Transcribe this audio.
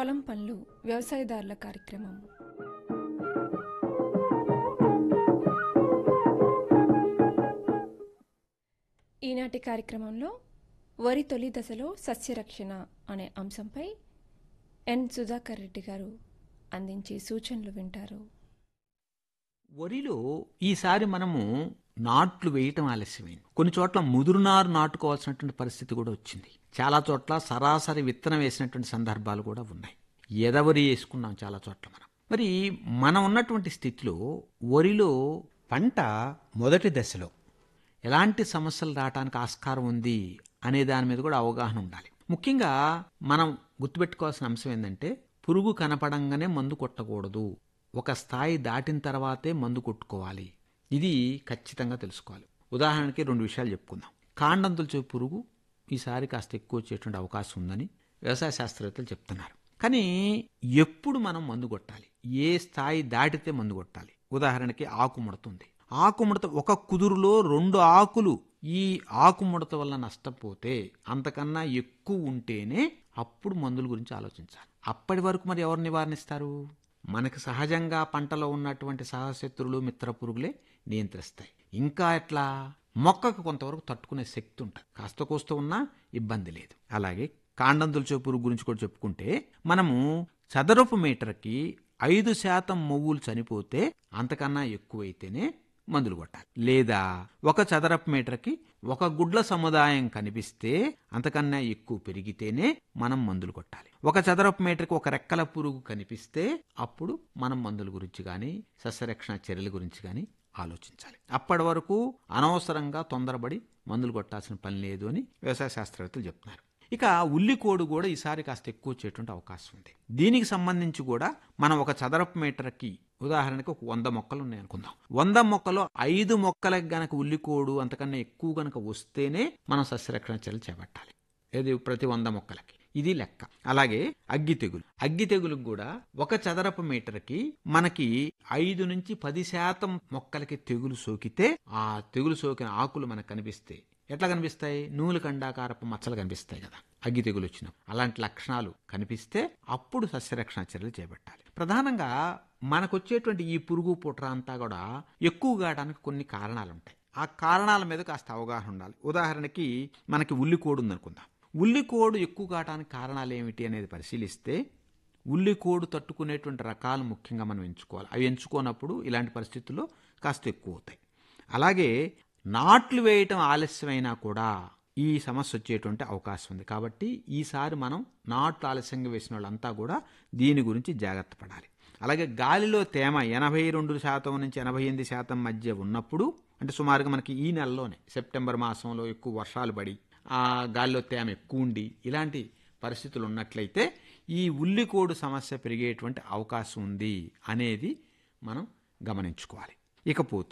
పొలం పనులు వ్యవసాయదారుల కార్యక్రమం ఈనాటి కార్యక్రమంలో వరి తొలి దశలో సస్యరక్షణ అనే అంశంపై ఎన్ సుధాకర్ రెడ్డి గారు అందించే సూచనలు వింటారు వరిలో ఈసారి మనము నాట్లు వేయటం ఆలస్యమైంది కొన్ని చోట్ల ముదురునారు నాటుకోవాల్సినటువంటి పరిస్థితి కూడా వచ్చింది చాలా చోట్ల సరాసరి విత్తనం వేసినటువంటి సందర్భాలు కూడా ఉన్నాయి ఎదవరి వేసుకున్నాం చాలా చోట్ల మనం మరి మనం ఉన్నటువంటి స్థితిలో వరిలో పంట మొదటి దశలో ఎలాంటి సమస్యలు రావడానికి ఆస్కారం ఉంది అనే దాని మీద కూడా అవగాహన ఉండాలి ముఖ్యంగా మనం గుర్తుపెట్టుకోవాల్సిన అంశం ఏంటంటే పురుగు కనపడంగానే మందు కొట్టకూడదు ఒక స్థాయి దాటిన తర్వాతే మందు కొట్టుకోవాలి ఇది ఖచ్చితంగా తెలుసుకోవాలి ఉదాహరణకి రెండు విషయాలు చెప్పుకుందాం కాండం తొలిచే పురుగు ఈసారి కాస్త ఎక్కువ వచ్చేటువంటి అవకాశం ఉందని వ్యవసాయ శాస్త్రవేత్తలు చెప్తున్నారు కానీ ఎప్పుడు మనం మందు కొట్టాలి ఏ స్థాయి దాటితే మందు కొట్టాలి ఉదాహరణకి ఆకుముడత ఉంది ఆకుముడత ఒక కుదురులో రెండు ఆకులు ఈ ఆకుముడత వల్ల నష్టపోతే అంతకన్నా ఎక్కువ ఉంటేనే అప్పుడు మందుల గురించి ఆలోచించాలి అప్పటి వరకు మరి ఎవరు నివారణిస్తారు మనకు సహజంగా పంటలో ఉన్నటువంటి సహశత్రులు మిత్ర పురుగులే నియంత్రిస్తాయి ఇంకా ఎట్లా మొక్కకు కొంతవరకు తట్టుకునే శక్తి ఉంటుంది కాస్త కోస్త ఉన్నా ఇబ్బంది లేదు అలాగే కాండం తులచే పురుగు గురించి కూడా చెప్పుకుంటే మనము చదరపు మీటర్కి ఐదు శాతం మొవ్వులు చనిపోతే అంతకన్నా ఎక్కువైతేనే మందులు కొట్టాలి లేదా ఒక చదరపు మీటర్కి ఒక గుడ్ల సముదాయం కనిపిస్తే అంతకన్నా ఎక్కువ పెరిగితేనే మనం మందులు కొట్టాలి ఒక చదరపు మీటర్కి ఒక రెక్కల పురుగు కనిపిస్తే అప్పుడు మనం మందుల గురించి కానీ సస్యరక్షణ చర్యల గురించి కానీ ఆలోచించాలి అప్పటి వరకు అనవసరంగా తొందరపడి మందులు కొట్టాల్సిన పని లేదు అని వ్యవసాయ శాస్త్రవేత్తలు చెప్తున్నారు ఇక ఉల్లికోడు కూడా ఈసారి కాస్త ఎక్కువ వచ్చేటువంటి అవకాశం ఉంది దీనికి సంబంధించి కూడా మనం ఒక చదరపు మీటర్కి ఉదాహరణకి ఒక వంద మొక్కలు ఉన్నాయి అనుకుందాం వంద మొక్కలో ఐదు మొక్కలకు గనక ఉల్లికోడు అంతకన్నా ఎక్కువ గనక వస్తేనే మనం సస్యరక్షణ చర్యలు చేపట్టాలి ఏది ప్రతి వంద మొక్కలకి ఇది లెక్క అలాగే అగ్గి తెగులు అగ్గి తెగులకు కూడా ఒక చదరపు మీటర్కి మనకి ఐదు నుంచి పది శాతం మొక్కలకి తెగులు సోకితే ఆ తెగులు సోకిన ఆకులు మనకు కనిపిస్తాయి ఎట్లా కనిపిస్తాయి నూలు కండాకారపు మచ్చలు కనిపిస్తాయి కదా అగ్గి తెగులు వచ్చిన అలాంటి లక్షణాలు కనిపిస్తే అప్పుడు సస్యరక్షణ చర్యలు చేపట్టాలి ప్రధానంగా మనకు వచ్చేటువంటి ఈ పురుగు పుట్ర అంతా కూడా ఎక్కువ కావడానికి కొన్ని కారణాలు ఉంటాయి ఆ కారణాల మీద కాస్త అవగాహన ఉండాలి ఉదాహరణకి మనకి ఉల్లికోడు ఉందనుకుందాం ఉల్లికోడు ఎక్కువ కావడానికి కారణాలు ఏమిటి అనేది పరిశీలిస్తే ఉల్లికోడు తట్టుకునేటువంటి రకాలు ముఖ్యంగా మనం ఎంచుకోవాలి అవి ఎంచుకోనప్పుడు ఇలాంటి పరిస్థితుల్లో కాస్త ఎక్కువ అవుతాయి అలాగే నాట్లు వేయటం ఆలస్యమైనా కూడా ఈ సమస్య వచ్చేటువంటి అవకాశం ఉంది కాబట్టి ఈసారి మనం నాట్లు ఆలస్యంగా వేసిన వాళ్ళంతా కూడా దీని గురించి జాగ్రత్త పడాలి అలాగే గాలిలో తేమ ఎనభై రెండు శాతం నుంచి ఎనభై ఎనిమిది శాతం మధ్య ఉన్నప్పుడు అంటే సుమారుగా మనకి ఈ నెలలోనే సెప్టెంబర్ మాసంలో ఎక్కువ వర్షాలు పడి ఆ గాలిలో తేమ ఎక్కువ ఉండి ఇలాంటి పరిస్థితులు ఉన్నట్లయితే ఈ ఉల్లికోడు సమస్య పెరిగేటువంటి అవకాశం ఉంది అనేది మనం గమనించుకోవాలి ఇకపోతే